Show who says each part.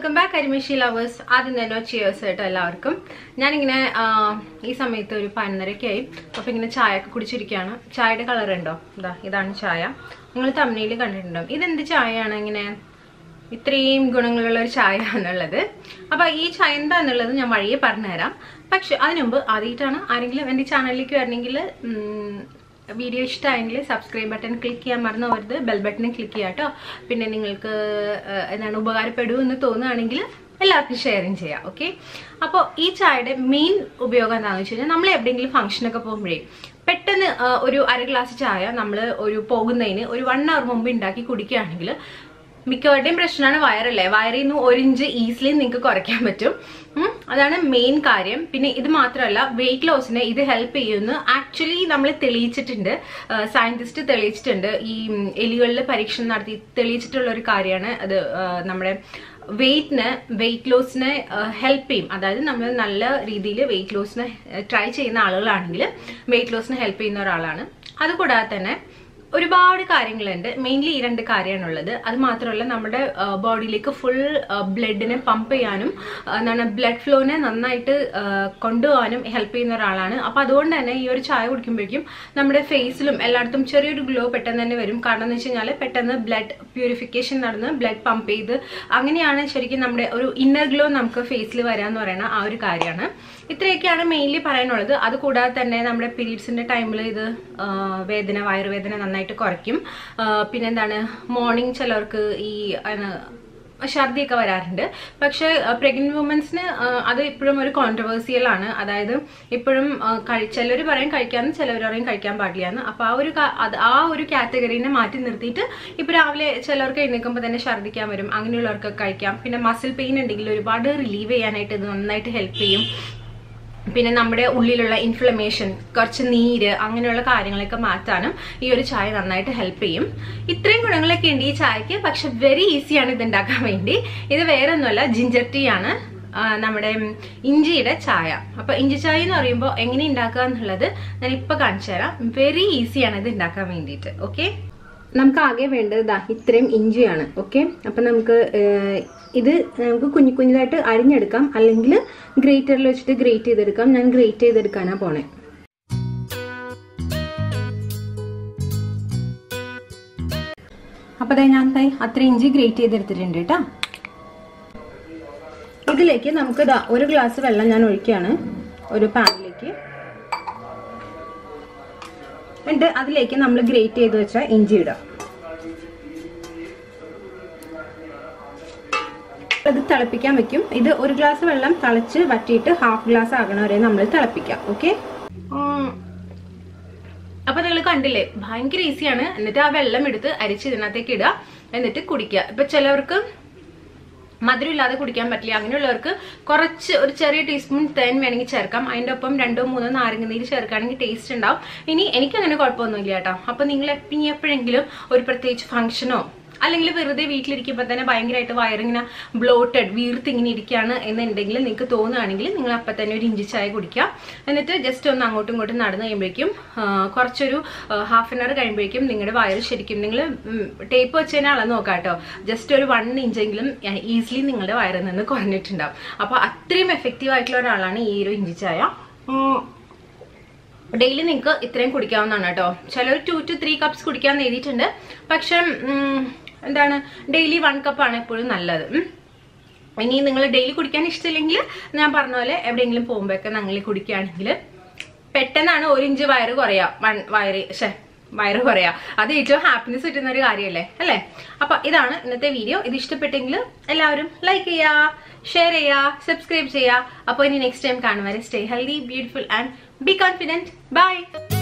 Speaker 1: Welcome back കരിമിഷി lovers ആദ്യം തന്നെ cheers കേട്ടോ എല്ലാവർക്കും ഞാനിങ്ങനെ ആ, ഈ സമയത്ത് ഒരു പതിനൊന്നരയ്ക്ക് ആയി അപ്പോൾ ഇങ്ങനെ ചായ ഒക്കെ കുടിച്ചിരിക്കുകയാണ് ചായയുടെ കളർ ഉണ്ടോ ഇതാ ഇതാണ് ചായ നിങ്ങൾ തമിഴിൽ കണ്ടിട്ടുണ്ടോ ഇതെന്ത് ചായയാണ് ഇങ്ങനെ ഇത്രയും ഗുണങ്ങളുള്ള ഒരു ചായ എന്നുള്ളത് അപ്പോൾ ഈ ചായ എന്താന്നുള്ളത് ഞാൻ വഴിയെ പറഞ്ഞുതരാം പക്ഷെ അതിനുമുമ്പ് ആദ്യമായിട്ടാണ് ആരെങ്കിലും എൻ്റെ ചാനലിലേക്ക് വരണമെങ്കിൽ വീഡിയോ ഇഷ്ടമായെങ്കിൽ സബ്സ്ക്രൈബ് ബട്ടൺ ക്ലിക്ക് ചെയ്യാൻ മറന്നു പോകരുത് ബെൽ ബട്ടൺ ക്ലിക്ക് ചെയ്യാം കേട്ടോ പിന്നെ നിങ്ങൾക്ക് ഏഹ്, എന്താണ് ഉപകാരപ്പെടൂ എന്ന് തോന്നുകയാണെങ്കിൽ എല്ലാവർക്കും ഷെയറിങ് ചെയ്യാം ഓക്കെ അപ്പോൾ ഈ ചായയുടെ മെയിൻ ഉപയോഗം എന്താണെന്ന് വെച്ച് കഴിഞ്ഞാൽ നമ്മൾ എവിടെയെങ്കിലും ഫംഗ്ഷനൊക്കെ പോകുമ്പോഴേ പെട്ടെന്ന് ആ, ഒരു അര ഗ്ലാസ് ചായ നമ്മൾ ഒരു പോകുന്നതിന് ഒരു വൺ അവർ മുമ്പ് ഉണ്ടാക്കി കുടിക്കുകയാണെങ്കിൽ മിക്കവരുടെയും പ്രശ്നമാണ് വയറല്ലേ വയറിൽ നിന്ന് ഒരു ഇഞ്ച് ഈസിലി നിങ്ങൾക്ക് കുറയ്ക്കാൻ പറ്റും ഉം, അതാണ് മെയിൻ കാര്യം പിന്നെ ഇത് മാത്രമല്ല വെയിറ്റ് ലോസിന് ഇത് ഹെൽപ്പ് ചെയ്യുമെന്ന് ആക്ച്വലി നമ്മൾ തെളിയിച്ചിട്ടുണ്ട് സയന്റിസ്റ്റ് തെളിയിച്ചിട്ടുണ്ട് ഈ ഉം, എലികളിൽ പരീക്ഷണം നടത്തി തെളിയിച്ചിട്ടുള്ള ഒരു കാര്യമാണ് അത് ആ, നമ്മുടെ വെയിറ്റിന് വെയിറ്റ് ലോസിനെ ഹെൽപ്പ് ചെയ്യും അതായത് നമ്മൾ നല്ല രീതിയിൽ വെയിറ്റ് ലോസിന് ട്രൈ ചെയ്യുന്ന ആളുകളാണെങ്കിൽ വെയിറ്റ് ലോസിന് ഹെൽപ്പ് ചെയ്യുന്ന ഒരാളാണ് അതുകൂടാതെ തന്നെ ഒരുപാട് കാര്യങ്ങളുണ്ട് മെയിൻലി ഈ രണ്ട് കാര്യമാണുള്ളത് അത് മാത്രമല്ല നമ്മുടെ ബോഡിയിലേക്ക് ഫുൾ ബ്ലഡിനെ പമ്പ് ചെയ്യാനും ആ, എന്താണ് ബ്ലഡ് ഫ്ലോനെ നന്നായിട്ട് ആ, കൊണ്ടുപോകാനും ഹെൽപ്പ് ചെയ്യുന്ന ഒരാളാണ് അപ്പൊ അതുകൊണ്ട് തന്നെ ഈ ഒരു ചായ കുടിക്കുമ്പോഴേക്കും നമ്മുടെ ഫേസിലും എല്ലായിടത്തും ചെറിയൊരു ഗ്ലോ പെട്ടെന്ന് തന്നെ വരും കാരണം എന്ന് വെച്ച് കഴിഞ്ഞാൽ പെട്ടെന്ന് ബ്ലഡ് പ്യൂരിഫിക്കേഷൻ നടന്ന് ബ്ലഡ് പമ്പ് ചെയ്ത് അങ്ങനെയാണ് ശരിക്കും നമ്മുടെ ഒരു ഇന്നർ ഗ്ലോ നമുക്ക് ഫേസിൽ വരാന്ന് പറയുന്ന ആ ഒരു കാര്യമാണ് ഇത്രയൊക്കെയാണ് മെയിൻലി പറയാനുള്ളത് അത് കൂടാതെ തന്നെ നമ്മുടെ പീരീഡ്സിന്റെ ടൈമിൽ ഇത് ആ, വേദന വയറുവേദന നന്നായിട്ട് കുറയ്ക്കും ആ, പിന്നെന്താണ് മോർണിംഗ് ചിലർക്ക് ഈ ആണ്, ഛർദിയൊക്കെ വരാറുണ്ട് പക്ഷെ പ്രഗ്നന്റ് വുമൻസിന് അത് ഇപ്പോഴും ഒരു കോൺട്രവേഴ്സിയൽ ആണ് അതായത് ഇപ്പോഴും ചിലർ പറയും കഴിക്കാമെന്ന് ചിലവർ പറയും കഴിക്കാൻ പാടില്ല എന്ന് അപ്പൊ ആ ഒരു കാ- അത് ആ ഒരു കാറ്റഗറീനെ മാറ്റി നിർത്തിയിട്ട് ഇപ്പൊ രാവിലെ ചിലർക്ക് എഴുന്നേൽക്കുമ്പോൾ തന്നെ ഛർദിക്കാൻ വരും അങ്ങനെയുള്ളവർക്ക് കഴിക്കാം പിന്നെ മസിൽ പെയിൻ ഉണ്ടെങ്കിൽ ഒരുപാട് റിലീവ് ചെയ്യാനായിട്ട് ഇത് നന്നായിട്ട് ഹെൽപ്പ് ചെയ്യും പിന്നെ നമ്മുടെ ഉള്ളിലുള്ള ഇൻഫ്ലമേഷൻ കുറച്ച് നീര് അങ്ങനെയുള്ള കാര്യങ്ങളൊക്കെ മാറ്റാനും ഈ ഒരു ചായ നന്നായിട്ട് ഹെൽപ്പ് ചെയ്യും ഇത്രയും ഗുണങ്ങളൊക്കെ ഉണ്ട് ഈ ചായക്ക് പക്ഷെ വെരി ഈസിയാണ് ഇത് ഉണ്ടാക്കാൻ വേണ്ടി ഇത് വേറെ ഒന്നുമല്ല ജിഞ്ചർ ടീ ആണ് ആ, നമ്മുടെ ഉം, ഇഞ്ചിയുടെ ചായ അപ്പൊ ഇഞ്ചി ചായ എന്ന് പറയുമ്പോൾ എങ്ങനെ ഉണ്ടാക്കുക എന്നുള്ളത് ഞാൻ ഇപ്പൊ കാണിച്ചു തരാം വെരി ഈസിയാണ് ഇത് ഉണ്ടാക്കാൻ വേണ്ടിയിട്ട് ഓക്കെ നമുക്ക് ആകെ വേണ്ടത് ദാ ഇത്രയും ഇഞ്ചിയാണ് ഓക്കെ അപ്പൊ നമുക്ക് ഏഹ്, ഇത് നമുക്ക് കുഞ്ഞു കുഞ്ഞിതായിട്ട് അരിഞ്ഞെടുക്കാം അല്ലെങ്കിൽ ഗ്രേറ്ററിൽ വെച്ചിട്ട് ഗ്രേറ്റ് ചെയ്തെടുക്കാം ഞാൻ ഗ്രേറ്റ് ചെയ്തെടുക്കാനാ പോണേ അപ്പൊ ദേ ഞാൻ ദേ അത്ര ഇഞ്ചി ഗ്രേറ്റ് ചെയ്തെടുത്തിട്ടുണ്ട് കേട്ടോ ഇതിലേക്ക് നമുക്ക് ദാ ഒരു ഗ്ലാസ് വെള്ളം ഞാൻ ഒഴിക്കുകയാണ് ഒരു പാനിലേക്ക് എന്നിട്ട് അതിലേക്ക് നമ്മൾ ഗ്രേറ്റ് ചെയ്ത് വെച്ച ഇഞ്ചി ഇടാം അത് തിളപ്പിക്കാൻ വെക്കും ഇത് ഒരു ഗ്ലാസ് വെള്ളം തിളച്ച് വറ്റിയിട്ട് ഹാഫ് ഗ്ലാസ് ആകണ വരെ നമ്മൾ തിളപ്പിക്കാം ഓക്കെ അപ്പൊ നിങ്ങൾ കണ്ടില്ലേ ഭയങ്കര ഈസിയാണ് എന്നിട്ട് ആ വെള്ളം എടുത്ത് അരിച്ച് ഇതിനകത്തേക്ക് ഇടുക എന്നിട്ട് കുടിക്കുക ഇപ്പൊ ചിലവർക്ക് മധുരം ഇല്ലാതെ കുടിക്കാൻ പറ്റില്ല അങ്ങനെയുള്ളവർക്ക് കുറച്ച് ഒരു ചെറിയ ടീസ്പൂൺ തേൻ വേണമെങ്കിൽ ചേർക്കാം അതിന്റെ ഒപ്പം രണ്ടോ മൂന്നോ നാരങ്ങ നീര് ചേർക്കുകയാണെങ്കിൽ ടേസ്റ്റ് ഉണ്ടാവും ഇനി എനിക്ക് അങ്ങനെ കുഴപ്പമൊന്നുമില്ല കേട്ടോ അപ്പൊ നിങ്ങൾ ഇനി എപ്പോഴെങ്കിലും ഒരു പ്രത്യേകിച്ച് ഫംഗ്ഷനോ അല്ലെങ്കിൽ വെറുതെ വീട്ടിലിരിക്കുമ്പോൾ തന്നെ ഭയങ്കരമായിട്ട് വയറിങ്ങനെ ബ്ലോട്ടഡ് വീർത്ത് ഇങ്ങനെ ഇരിക്കുകയാണ് എന്നുണ്ടെങ്കിൽ നിങ്ങൾക്ക് തോന്നുകയാണെങ്കിൽ നിങ്ങൾ അപ്പം തന്നെ ഒരു ഇഞ്ചി ചായ കുടിക്കുക എന്നിട്ട് ജസ്റ്റ് ഒന്ന് അങ്ങോട്ടും ഇങ്ങോട്ടും നടന്നു കഴിയുമ്പോഴേക്കും ആ, കുറച്ചൊരു ഹാഫ് ആൻ അവർ കഴിയുമ്പോഴേക്കും നിങ്ങളുടെ വയറ് ശരിക്കും നിങ്ങൾ ടേപ്പ് വെച്ച് തന്നെ അളന്ന് നോക്കാം കേട്ടോ ജസ്റ്റ് ഒരു വൺ ഇഞ്ചെങ്കിലും ഈസിലി നിങ്ങളുടെ വയറിൽ നിന്ന് കുറഞ്ഞിട്ടുണ്ടാവും അപ്പോൾ അത്രയും എഫക്റ്റീവ് ആയിട്ടുള്ള ഒരാളാണ് ഈ ഒരു ഇഞ്ചി ചായ ഉം, ഡെയിലി നിങ്ങൾക്ക് ഇത്രയും കുടിക്കാവുന്നതാണ് കേട്ടോ ചിലർ ടു ടു ത്രീ കപ്സ് കുടിക്കാന്ന് എഴുതിയിട്ടുണ്ട് പക്ഷെ ഉം, എന്താണ് ഡെയിലി വൺ കപ്പാണ് എപ്പോഴും നല്ലത് ഉം. ഇനി നിങ്ങൾ ഡെയിലി കുടിക്കാൻ ഇഷ്ടമില്ലെങ്കിൽ ഞാൻ പറഞ്ഞ പോലെ എവിടെയെങ്കിലും പോകുമ്പോഴൊക്കെ നിങ്ങൾ കുടിക്കുകയാണെങ്കിൽ പെട്ടെന്നാണ് ഒരു ഇഞ്ച് വയറ് കുറയാ വൺ വയറ് ശേ വയറ് കുറയാ അത് ഏറ്റവും ഹാപ്പിനെസ് കിട്ടുന്ന ഒരു കാര്യമല്ലേ അല്ലേ അപ്പൊ ഇതാണ് ഇന്നത്തെ വീഡിയോ ഇത് ഇഷ്ടപ്പെട്ടെങ്കിൽ എല്ലാവരും ലൈക്ക് ചെയ്യാ ഷെയർ ചെയ്യാ സബ്സ്ക്രൈബ് ചെയ്യാ അപ്പോൾ ഇനി നെക്സ്റ്റ് ടൈം കാണും വരെ stay healthy beautiful and be confident by